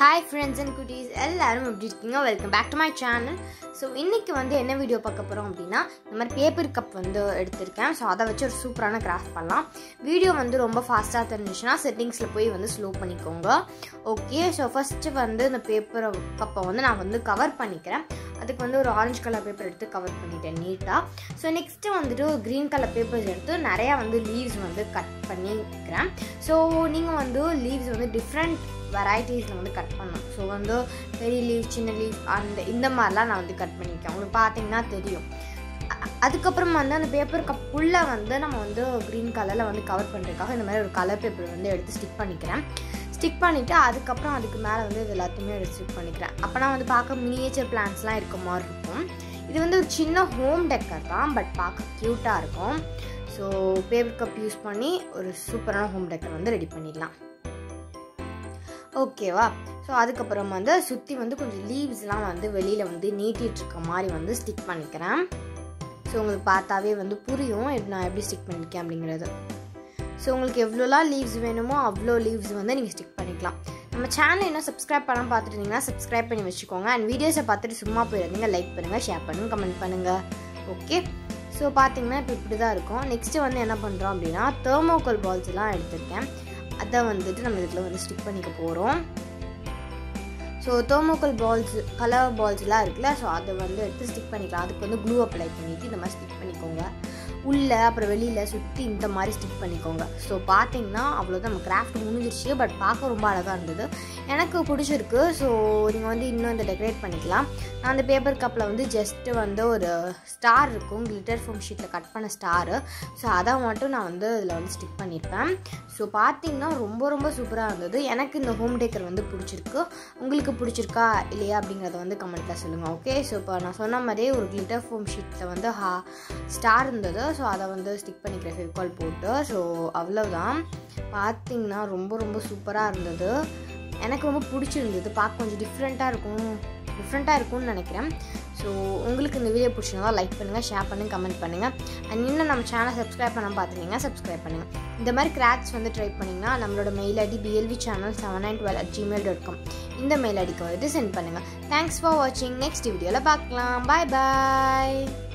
hi friends and குட்டீஸ் எல்லாரும் எப்படி இருக்கீங்க welcome back to my channel so இன்றைக்கி வந்து என்ன வீடியோ பார்க்க போகிறோம் அப்படின்னா இந்த மாதிரி பேப்பர் கப் வந்து எடுத்திருக்கேன் ஸோ அதை வச்சு ஒரு சூப்பரான கிராஃப்ட் பண்ணலாம் வீடியோ வந்து ரொம்ப ஃபாஸ்ட்டாக தெரிஞ்சிச்சுன்னா செட்டிங்ஸில் போய் வந்து ஸ்லோ பண்ணிக்கோங்க ஓகே ஸோ ஃபஸ்ட்டு வந்து இந்த பேப்பர் கப்பை வந்து நான் வந்து கவர் பண்ணிக்கிறேன் அதுக்கு வந்து ஒரு ஆரஞ்சு கலர் பேப்பர் எடுத்து கவர் பண்ணிட்டேன் நீட்டாக ஸோ நெக்ஸ்ட்டு வந்துட்டு க்ரீன் கலர் பேப்பர்ஸ் எடுத்து நிறையா வந்து லீவ்ஸ் வந்து கட் பண்ணிக்கிறேன் ஸோ நீங்கள் வந்து லீவ்ஸ் வந்து டிஃப்ரெண்ட் வெரைட்டிஸில் வந்து கட் பண்ணணும் ஸோ வந்து பெரிய லீவ் சின்ன லீவ் அந்த இந்த மாதிரிலாம் நான் வந்து கட் பண்ணியிருக்கேன் உங்களுக்கு பார்த்தீங்கன்னா தெரியும் அ- அதுக்கப்புறம் வந்து அந்த பேப்பர் கப்புள்ளே வந்து நம்ம வந்து க்ரீன் கலரில் வந்து கவர் பண்ணுறதுக்காக இந்த மாதிரி ஒரு கலர் பேப்பர் வந்து எடுத்து ஸ்டிக் பண்ணிக்கிறேன் ஸ்டிக் பண்ணிவிட்டு அதுக்கப்புறம் அதுக்கு மேலே வந்து இது எல்லாத்தையுமே எடுத்து ஸ்டிக் பண்ணிக்கிறேன் அப்போனா வந்து பார்க்க மினியேச்சர் பிளான்ஸ்லாம் இருக்க மாதிரி இருக்கும் இது வந்து ஒரு சின்ன ஹோம் டெக்கர் தான் பட் பார்க்க க்யூட்டாக இருக்கும் ஸோ பேப்பர் கப் யூஸ் பண்ணி ஒரு சூப்பரான ஹோம் டெக்கர் வந்து ரெடி பண்ணிடலாம் ஓகேவா ஸோ அதுக்கப்புறம் வந்து சுற்றி வந்து கொஞ்சம் லீவ்ஸ்லாம் வந்து வெளியில் வந்து நீட்டிட்டு இருக்க மாதிரி வந்து ஸ்டிக் பண்ணிக்கிறேன் ஸோ உங்களுக்கு பார்த்தாவே வந்து புரியும் எப்படி நான் எப்படி ஸ்டிக் பண்ணியிருக்கேன் அப்படிங்கிறது ஸோ உங்களுக்கு எவ்வளோலாம் லீவ்ஸ் வேணுமோ அவ்வளோ லீவ்ஸ் வந்து நீங்கள் ஸ்டிக் பண்ணிக்கலாம் நம்ம சேனல் இன்னும் சப்ஸ்கிரைப் பண்ணாமல் பார்த்துட்டு இருந்தீங்கன்னா சப்ஸ்கிரைப் பண்ணி வச்சுக்கோங்க அண்ட் வீடியோஸை பார்த்துட்டு சும்மா போயிருந்தீங்க லைக் பண்ணுங்கள் ஷேர் பண்ணுங்கள் கமெண்ட் பண்ணுங்கள் ஓகே ஸோ பார்த்தீங்கன்னா இப்போ இப்படி தான் இருக்கும் நெக்ஸ்ட்டு வந்து என்ன பண்ணுறோம் அப்படின்னா தெர்மோகோல் பால்ஸ் எல்லாம் எடுத்திருக்கேன் அதை வந்துட்டு நம்ம இதில் வந்து ஸ்டிக் பண்ணிக்க போகிறோம் ஸோ தெர்மோக்கல் பால்ஸ் கலர் பால்ஸ்லாம் இருக்குல்ல ஸோ அதை வந்து எடுத்து ஸ்டிக் பண்ணிக்கலாம் அதுக்கு வந்து க்ளூ அப்ளை பண்ணிவிட்டு இந்த மாதிரி ஸ்டிக் பண்ணிக்கோங்க உள்ளே அப்புறம் வெளியில் சுற்றி இந்த மாதிரி ஸ்டிக் பண்ணிக்கோங்க ஸோ பார்த்தீங்கன்னா அவ்வளோதான் நம்ம கிராஃப்ட் முடிஞ்சிருச்சு பட் பார்க்க ரொம்ப அழகாக இருந்தது எனக்கு பிடிச்சிருக்கு ஸோ நீங்கள் வந்து இன்னும் இந்த டெக்கரேட் பண்ணிக்கலாம் நான் அந்த பேப்பர் கப்பில் வந்து ஜஸ்ட்டு வந்து ஒரு ஸ்டார் இருக்கும் கிளிட்டர் ஃபோம் ஷீட்டில் கட் பண்ண ஸ்டாரு ஸோ அதை மட்டும் நான் வந்து இதில் வந்து ஸ்டிக் பண்ணியிருப்பேன் ஸோ பார்த்தீங்கன்னா ரொம்ப ரொம்ப சூப்பராக இருந்தது எனக்கு இந்த ஹோம் டேக்கர் வந்து பிடிச்சிருக்கு உங்களுக்கு பிடிச்சிருக்கா இல்லையா அப்படிங்கிறத வந்து கமெண்ட்டில் சொல்லுங்கள் ஓகே ஸோ இப்போ நான் சொன்ன மாதிரியே ஒரு கிளிட்டர் ஃபோம் ஷீட்டில் வந்து ஹா ஸ்டார் இருந்தது ஸோ அதை வந்து ஸ்டிக் பண்ணிக்கிறேன் ஃபெவிகால் போட்டு ஸோ அவ்வளோதான் பார்த்தீங்கன்னா ரொம்ப ரொம்ப சூப்பராக இருந்தது எனக்கு ரொம்ப பிடிச்சிருந்தது பார்க்க கொஞ்சம் டிஃப்ரெண்ட்டாக இருக்கும் டிஃப்ரெண்ட்டாக இருக்கும்னு நினைக்கிறேன் ஸோ உங்களுக்கு இந்த வீடியோ பிடிச்சிருந்தா லைக் பண்ணுங்கள் ஷேர் பண்ணுங்கள் கமெண்ட் பண்ணுங்கள் அண்ட் இன்னும் நம்ம சேனல் சப்ஸ்கிரைப் பண்ண பார்த்துருந்தீங்கன்னா சப்ஸ்கிரைப் பண்ணுங்கள் இந்த மாதிரி கிராக்ஸ் வந்து ட்ரை பண்ணிங்கன்னா நம்மளோட mail ID PLV channel seven nine twelve at Gmail dot com இந்த மெயில் ஐடிக்கு வந்துட்டு சென்ட் பண்ணுங்கள் தேங்க்ஸ் ஃபார் வாட்சிங் நெக்ஸ்ட் வீடியோவில் பார்க்கலாம் பாய் பாய்